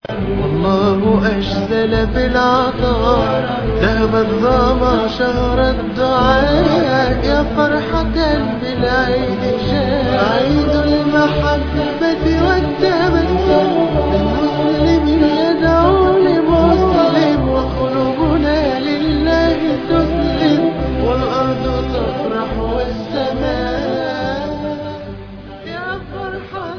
والله أجزل بالعطاء ذهب الظما شهر الدعاء يا فرحة بالعيد جاء عيد المحبة والتبسم المسلم يدعو لمسلم وقلوبنا لله تسلم والأرض تفرح والسماء يا فرحة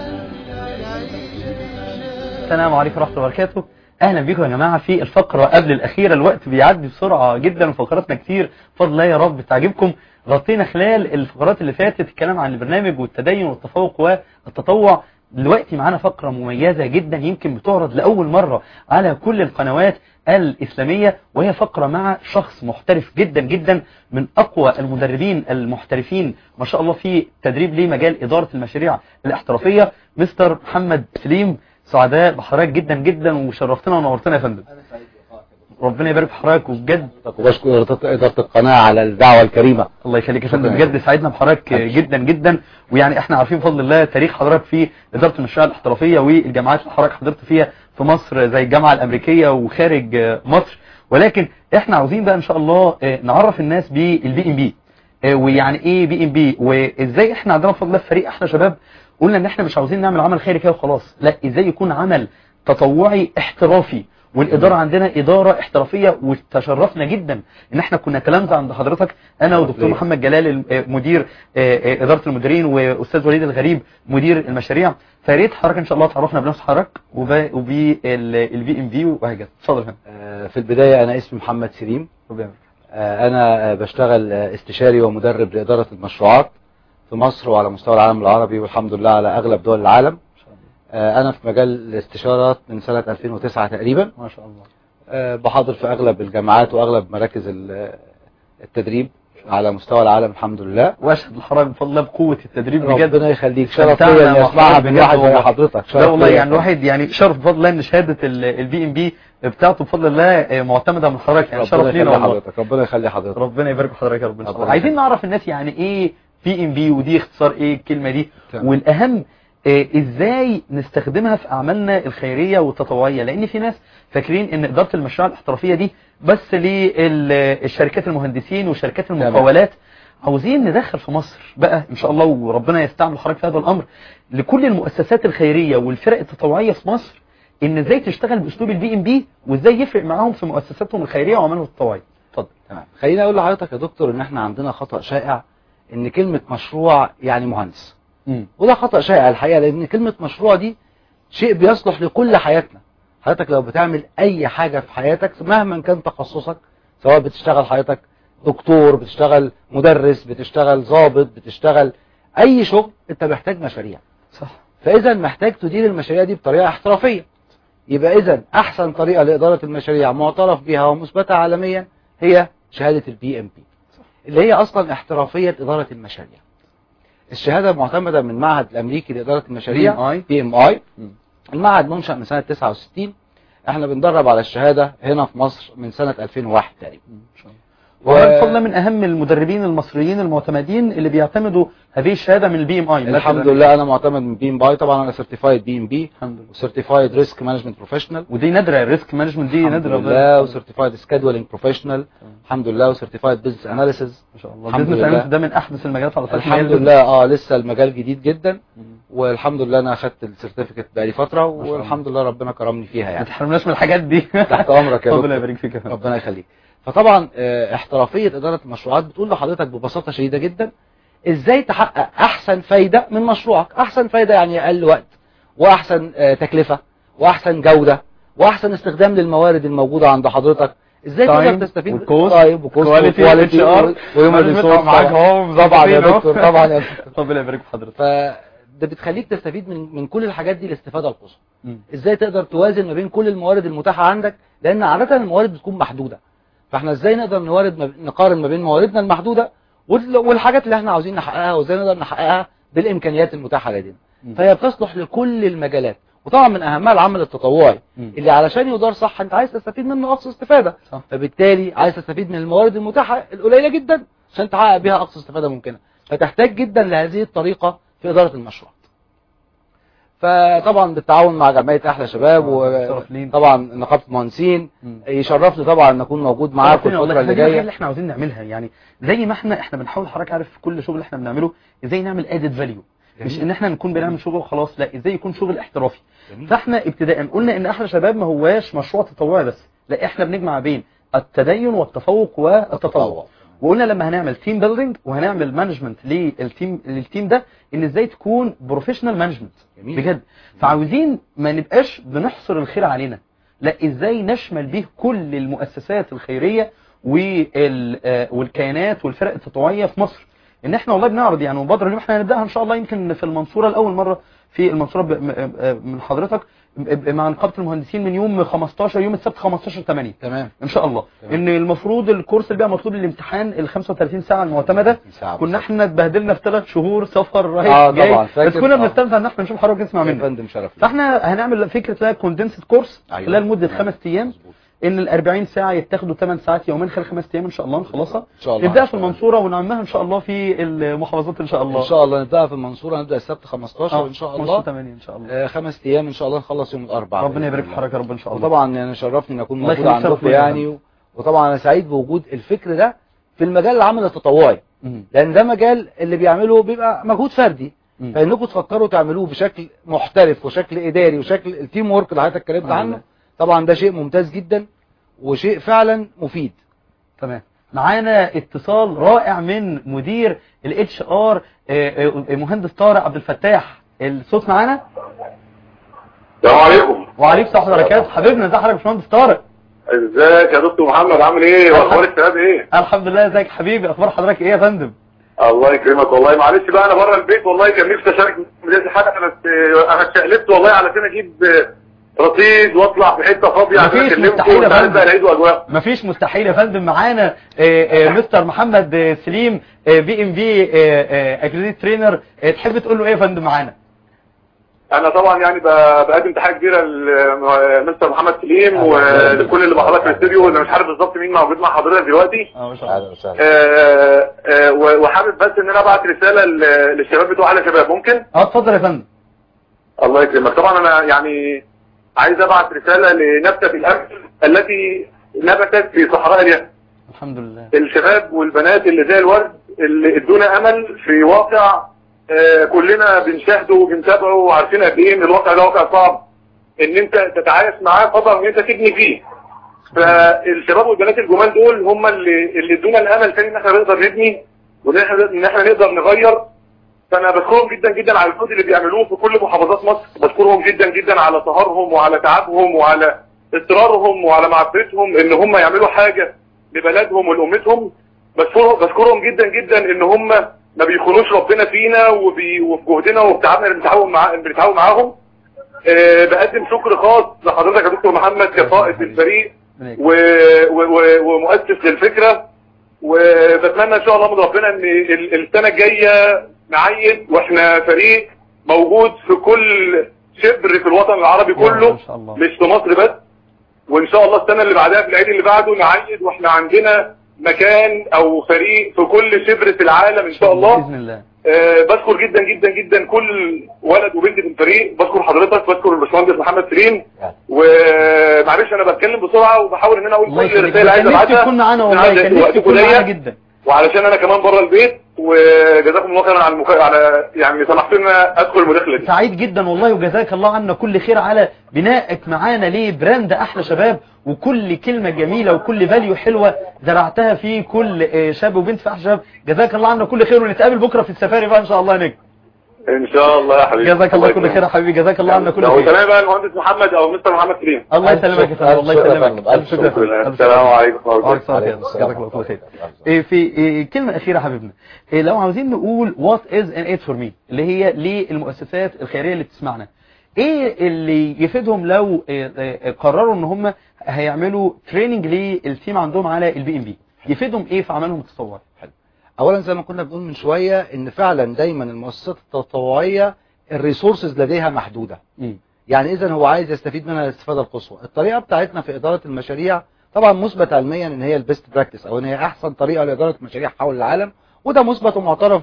بالعيد جاء السلام عليكم ورحمة الله وبركاته اهلا بيكم يا جماعة في الفقرة قبل الاخيرة الوقت بيعدي بسرعة جدا وفقراتنا كتير بفضل الله يا رب تعجبكم غطينا خلال الفقرات اللي فاتت الكلام عن البرنامج والتدين والتفوق والتطوع دلوقتي معانا فقرة مميزة جدا يمكن بتعرض لأول مرة على كل القنوات الإسلامية وهي فقرة مع شخص محترف جدا جدا من أقوى المدربين المحترفين ما شاء الله في تدريب لمجال إدارة المشاريع الاحترافية مستر محمد سليم سعداء بحضرتك جدا جدا وشرفتنا ونورتنا يا فندم ربنا يبارك في حضرتك وبجد وبشكر إدارة القناة على الدعوة الكريمة الله يخليك يا فندم شكراً. بجد سعدنا بحضرتك جدا جدا ويعني احنا عارفين بفضل الله تاريخ حضرتك في اداره المشاريع الاحترافيه والجامعات اللي حضرتك حضرت فيها في مصر زي الجامعه الامريكيه وخارج آه، مصر ولكن احنا عاوزين بقى ان شاء الله آه، نعرف الناس بالبي ام بي ويعني ايه بي ام بي وازاي احنا عندنا بفضل الله في فريق احنا شباب قلنا ان احنا مش عاوزين نعمل عمل خيري كده وخلاص لا ازاي يكون عمل تطوعي احترافي والإدارة عندنا إدارة احترافية وتشرفنا جدا إن احنا كنا كلامنا عند حضرتك أنا ودكتور ليه؟ محمد جلال الم- آه، مدير آه، آه، إدارة المديرين وأستاذ وليد الغريب مدير المشاريع فريت حضرتك إن شاء الله تعرفنا بنفس حضرتك وبالبي ام في وهكذا اتفضل يا فندم آه، في البداية أنا اسمي محمد سليم ربنا يبارك. آه، أنا آه، بشتغل آه، استشاري ومدرب لإدارة المشروعات في مصر وعلى مستوى العالم العربي والحمد لله على أغلب دول العالم آه، أنا في مجال الاستشارات من سنة 2009 تقريبا ما شاء الله آه، بحاضر في أغلب الجامعات وأغلب مراكز ال- التدريب على مستوى العالم الحمد لله واشهد لحضرتك بفضل الله بقوة التدريب بجد ربنا يخليك شرف استمتعنا ليا إني مع أسمعها حضرتك من بجد واحد زي والله. حضرتك شرف لا والله ليا. يعني الواحد يعني شرف بفضل الله ان شهادة البي ام بي بتاعته بفضل الله آه، معتمدة من حضرتك يعني ربنا شرف لينا يخلي والله حضرتك ربنا يخلي حضرتك ربنا يبارك في حضرتك يا رب ان شاء الله ربنا عايزين يخليك. نعرف الناس يعني ايه بي ام بي ودي اختصار ايه الكلمه دي تمام. والاهم آه، ازاي نستخدمها في اعمالنا الخيريه والتطوعيه لان في ناس فاكرين ان اداره المشاريع الاحترافيه دي بس للشركات المهندسين وشركات المقاولات عاوزين ندخل في مصر بقى ان شاء الله وربنا يستعمل حضرتك في هذا الامر لكل المؤسسات الخيريه والفرق التطوعيه في مصر ان ازاي تشتغل باسلوب البي ام بي وازاي يفرق معاهم في مؤسساتهم الخيريه وعملهم التطوعي اتفضل تمام خليني اقول لحضرتك يا دكتور ان احنا عندنا خطأ شائع ان كلمة مشروع يعني مهندس مم. وده خطأ شائع الحقيقة لان كلمة مشروع دي شيء بيصلح لكل حياتنا حضرتك لو بتعمل اي حاجة في حياتك مهما كان تخصصك سواء بتشتغل حضرتك دكتور بتشتغل مدرس بتشتغل ضابط بتشتغل اي شغل انت محتاج مشاريع صح فاذا محتاج تدير المشاريع دي بطريقة احترافية يبقى اذا احسن طريقة لادارة المشاريع معترف بها ومثبتة عالميا هي شهادة البي ام بي اللي هي اصلا احترافية ادارة المشاريع الشهادة معتمدة من معهد الامريكي لادارة المشاريع PMI. بي ام اي مم. المعهد منشأ من سنة 69 احنا بندرب على الشهادة هنا في مصر من سنة 2001 تقريبا وبفضل الله من اهم المدربين المصريين المعتمدين اللي بيعتمدوا هذه الشهاده من البي ام اي الحمد لله انا معتمد من بي ام باي طبعا انا سيرتيفايد بي ام بي الحمد لله وسيرتيفايد ريسك مانجمنت بروفيشنال ودي نادره الريسك مانجمنت دي الحمد نادره لله وسيرتيفايد سكادولينج بروفيشنال الحمد لله وسيرتيفايد بزنس اناليسيز ما شاء الله الحمد بزنس لله. اناليست ده من احدث المجالات على اساس الحمد لله اه لسه المجال جديد جدا والحمد لله انا اخدت السيرتيفيكت بقالي فتره ما شاء الله. والحمد لله ربنا كرمني فيها ما يعني تحرمناش من الحاجات دي تحت امرك يا ربنا دكتور يبارك فيك يا فندم. ربنا يخليك فطبعا آه، احترافيه اداره المشروعات بتقول لحضرتك ببساطه شديده جدا ازاي تحقق احسن فايده من مشروعك احسن فايده يعني اقل وقت واحسن آه، تكلفه واحسن جوده واحسن استخدام للموارد الموجوده عند حضرتك ازاي Time تقدر تستفيد والكوست طيب وكوست quality وكواليتي HR وهيومن management ريسورس معاك اهو طبعا يا مظبطين اهو. دكتور طبعا يا دكتور ربنا يبارك في حضرتك فده بتخليك تستفيد من من كل الحاجات دي الاستفاده القصوى مم. ازاي تقدر توازن ما بين كل الموارد المتاحه عندك لان عاده الموارد بتكون محدوده فاحنا ازاي نقدر نوارد ما نقارن ما بين مواردنا المحدوده وال- والحاجات اللي احنا عاوزين نحققها وازاي نقدر نحققها بالامكانيات المتاحه لدينا مم. فهي بتصلح لكل المجالات وطبعا من اهمها العمل التطوعي مم. اللي علشان يدار صح انت عايز تستفيد منه اقصى استفاده صح. فبالتالي عايز تستفيد من الموارد المتاحه القليله جدا عشان تحقق بيها اقصى استفاده ممكنه فتحتاج جدا لهذه الطريقه في اداره المشروع فطبعا بالتعاون مع جمعيه احلى شباب شرف لينا. وطبعا نقابه المهندسين مم. يشرفني طبعا ان اكون موجود معاكم عارفين والله الفتره اللي احنا دي الحاجة جايه اللي احنا عاوزين نعملها يعني زي ما احنا احنا بنحاول حضرتك عارف في كل شغل احنا بنعمله ازاي نعمل ادد فاليو مش جميل. ان احنا نكون بنعمل شغل وخلاص لا ازاي يكون شغل احترافي جميل. فاحنا ابتداء قلنا ان احلى شباب ما هواش مشروع تطوعي بس لا احنا بنجمع بين التدين والتفوق والتطوع وقلنا لما هنعمل تيم بيلدينج وهنعمل مانجمنت للتيم للتيم ده ان ازاي تكون بروفيشنال مانجمنت جميل. بجد فعاوزين ما نبقاش بنحصر الخير علينا لا ازاي نشمل به كل المؤسسات الخيريه وال آه، والكيانات والفرق التطوعيه في مصر ان احنا والله بنعرض يعني مبادره اليوم احنا هنبداها ان شاء الله يمكن في المنصوره لاول مره في المنصوره ب- م- آه، من حضرتك ب- مع نقابه المهندسين من يوم 15 يوم السبت 15 8 تمام ان شاء الله تمام. ان المفروض الكورس اللي بقى مطلوب للامتحان ال 35 ساعه المعتمده ساعة كنا بالظبط. احنا اتبهدلنا في ثلاث شهور سفر رايح آه جاي طبعاً، فاكر. بس كنا آه. بنستمتع ان احنا نشوف حضرتك نسمع يا منك فندم شرف لي. فاحنا هنعمل فكره لها كوندنسد كورس أيوة. خلال مده تمام. خمس ايام مظبوط. ان ال 40 ساعه يتاخدوا 8 ساعات يومين خلال خمس ايام ان شاء الله نخلصها إن شاء الله. نبداها في المنصوره ونعمها ان شاء الله في المحافظات ان شاء الله ان شاء الله نبدأ في المنصورة نبدأ السبت 15 آه، ان شاء 15 الله 8 ان شاء الله آه، خمس ايام ان شاء الله نخلص يوم الاربعاء ربنا بإذن يبارك في الله. حضرتك يا رب ان شاء الله وطبعا يعني شرفني ان اكون الله موجود يخليك، شرف عندكم ليا يا يعني و- وطبعا انا سعيد بوجود الفكر ده في المجال العمل التطوعي مم. لان ده مجال اللي بيعمله بيبقى مجهود فردي مم. فانكم تفكروا تعملوه بشكل محترف وشكل اداري وشكل التيم ورك اللي حضرتك اتكلمت الحمد عنه لله. طبعا ده شيء ممتاز جدا وشيء فعلا مفيد تمام معانا اتصال رائع من مدير الاتش ار مهندس طارق عبد الفتاح الصوت معانا السلام عليكم وعليكم السلام ورحمه الله وبركاته حبيبنا ازي حضرتك يا باشمهندس طارق ازيك يا دكتور محمد عامل ايه واخبار الشباب ايه الحمد لله ازيك حبيبي اخبار حضرتك ايه يا فندم الله يكرمك والله معلش بقى انا بره البيت والله كان نفسي اشارك بدايه الحلقه بس آه، انا اتشقلبت والله علشان اجيب آه، رصيد واطلع في حته فاضيه عشان مفيش اكلمكم مستحيل يا وانت عارف فندم. بقى العيد واجواء مفيش مستحيل يا فندم معانا آه، آه، مستر محمد آه، سليم بي ام بي اكريديت ترينر تحب تقول له ايه يا فندم معانا انا طبعا يعني ب- بقدم تحيه كبيره لمستر محمد سليم ولكل اللي بحضرتك في الاستوديو اللي مش عارف بالظبط مين موجود مع حضرتك دلوقتي اه ما شاء الله اهلا وسهلا آه، آه، و- وحابب بس ان انا ابعت رساله ل- للشباب بتوع اهل شباب ممكن اه اتفضل يا فندم الله يكرمك طبعا انا يعني عايز ابعت رسالة لنبتة الامل التي نبتت في صحراء اليمن الحمد لله الشباب والبنات اللي زي الورد اللي ادونا امل في واقع آه، كلنا بنشاهده وبنتابعه وعارفين قد ايه ان الواقع ده واقع صعب ان انت تتعايش معاه خطر ان انت تبني فيه فالشباب والبنات الجمال دول هم اللي اللي ادونا الامل تاني ان احنا نقدر نبني وان احنا ان احنا نقدر نغير فانا بشكرهم جدا جدا على الجهد اللي بيعملوه في كل محافظات مصر بشكرهم جدا جدا على سهرهم وعلى تعبهم وعلى اصرارهم وعلى معرفتهم ان هم يعملوا حاجة لبلدهم ولامتهم بشكرهم بشكرهم جدا جدا ان هم ما بيخونوش ربنا فينا وبي وفي جهدنا وفي تعبنا اللي بنتعاون مع اللي بنتعاون معاهم أه بقدم شكر خاص لحضرتك يا دكتور محمد كقائد الفريق و... و... و... ومؤسس للفكرة وبتمنى ان شاء الله من ربنا ان ال- السنة الجاية نعيد واحنا فريق موجود في كل شبر في الوطن العربي يا رب كله إن شاء الله. مش في مصر بس وان شاء الله السنة اللي بعدها في العيد اللي بعده نعيد واحنا عندنا مكان او فريق في كل شبر في العالم ان شاء الله باذن الله آه، بشكر جدا جدا جدا كل ولد وبنت في الفريق بشكر حضرتك بشكر الباشمهندس محمد سليم ومعلش انا بتكلم بسرعه وبحاول ان انا اقول الله كل يخليك الرسائل اللي كان عايز نفسي ابعتها تكون معانا والله عشان كان نفسي وقتكم تكون معانا ضيق. جدا وعلشان انا كمان بره البيت وجزاكم الله خيرا على المك... على يعني سمحتوا لنا ادخل المداخله دي سعيد جدا والله وجزاك الله عنا كل خير على بنائك معانا لبراند احلى شباب وكل كلمة جميلة وكل فاليو حلوة زرعتها في كل آه، شاب وبنت في احلى شباب جزاك الله عنا كل خير ونتقابل بكرة في السفاري بقى ان شاء الله نجم ان شاء الله يا حبيبي جزاك الله كل خير يا حبيبي جزاك الله عنا كل لو خير تمام بقى المهندس محمد او مستر محمد سليم الله يسلمك يا فندم الله ألف شكر يا يسلمك فندم، ألف ألف شكر يا فندم. ألف شكر. السلام عليكم ورحمه وعليكم الله السلام جزاك الله كل خير إيه في إيه كلمة أخيرة حبيبنا إيه لو عاوزين نقول what is an aid for me اللي هي للمؤسسات الخيرية اللي بتسمعنا ايه اللي يفيدهم لو إيه إيه قرروا ان هم هيعملوا تريننج للتيم عندهم على البي ام بي يفيدهم ايه في عملهم التطوعي اولا زي ما كنا بنقول من شوية ان فعلا دايما المؤسسات التطوعية الريسورسز لديها محدودة مم. يعني اذا هو عايز يستفيد منها الاستفادة القصوى الطريقة بتاعتنا في ادارة المشاريع طبعا مثبت علميا ان هي البيست براكتس او ان هي احسن طريقة لادارة مشاريع حول العالم وده مثبت ومعترف بيه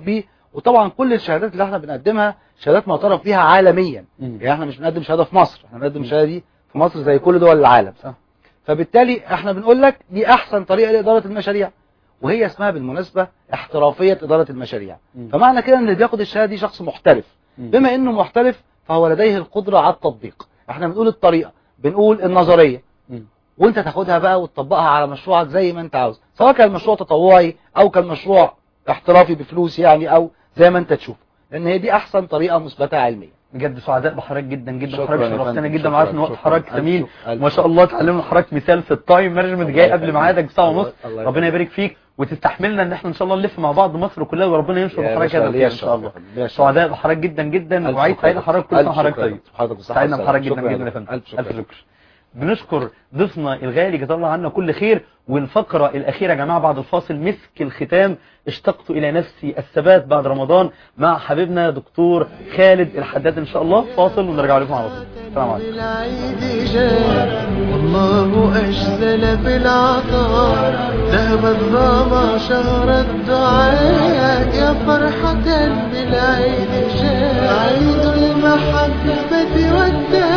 وطبعا كل الشهادات اللي احنا بنقدمها شهادات معترف بيها عالميا مم. يعني احنا مش بنقدم شهاده في مصر احنا بنقدم الشهاده دي في مصر زي كل دول العالم صح. فبالتالي احنا بنقول لك دي احسن طريقه لاداره المشاريع وهي اسمها بالمناسبه احترافيه اداره المشاريع مم. فمعنى كده ان اللي بياخد الشهاده دي شخص محترف مم. بما انه محترف فهو لديه القدره على التطبيق احنا بنقول الطريقه بنقول النظريه مم. وانت تاخدها بقى وتطبقها على مشروعك زي ما انت عاوز سواء كان مشروع تطوعي او كان مشروع احترافي بفلوس يعني او زي ما انت تشوف لان هي دي احسن طريقه مثبته علميا بجد سعداء بحضرتك جدا جدا شكراً حضرتك يا شرفتنا فندم، جدا شكراً، وعارف ان وقت شكراً. حضرتك ألف ثمين شكر، ألف ما شاء الله اتعلمنا حضرتك مثال في التايم مانجمنت الله جاي قبل يخليك. ميعادك بساعه الله- ونص الله ربنا يخليك. يبارك فيك وتستحملنا ان احنا ان شاء الله نلف مع بعض مصر كلها وربنا ينشر يا بحضرتك باشا، هذا ليا الخير ان شاء الله الشرف. ليا الشرف. سعداء بحضرتك جدا جدا ألف وعيد شكر. سعيد لحضرتك كل سنه ألف وحضرتك شكر. طيب حضرتك بالصحة سعيدنا والسلامة. بحضرتك جدا شكرا جدا يا يا فندم. فندم ألف شكر. الف شكر بنشكر ضيفنا الغالي جزاه الله عنا كل خير والفقرة الأخيرة يا جماعة بعد الفاصل مسك الختام اشتقت إلى نفسي الثبات بعد رمضان مع حبيبنا دكتور خالد الحداد إن شاء الله فاصل ونرجع لكم على طول السلام عليكم بالعيد جاء والله أجزل بالعطاء ذهب الظما شهر الدعاء يا فرحة بالعيد جاء عيد المحبة والتهاني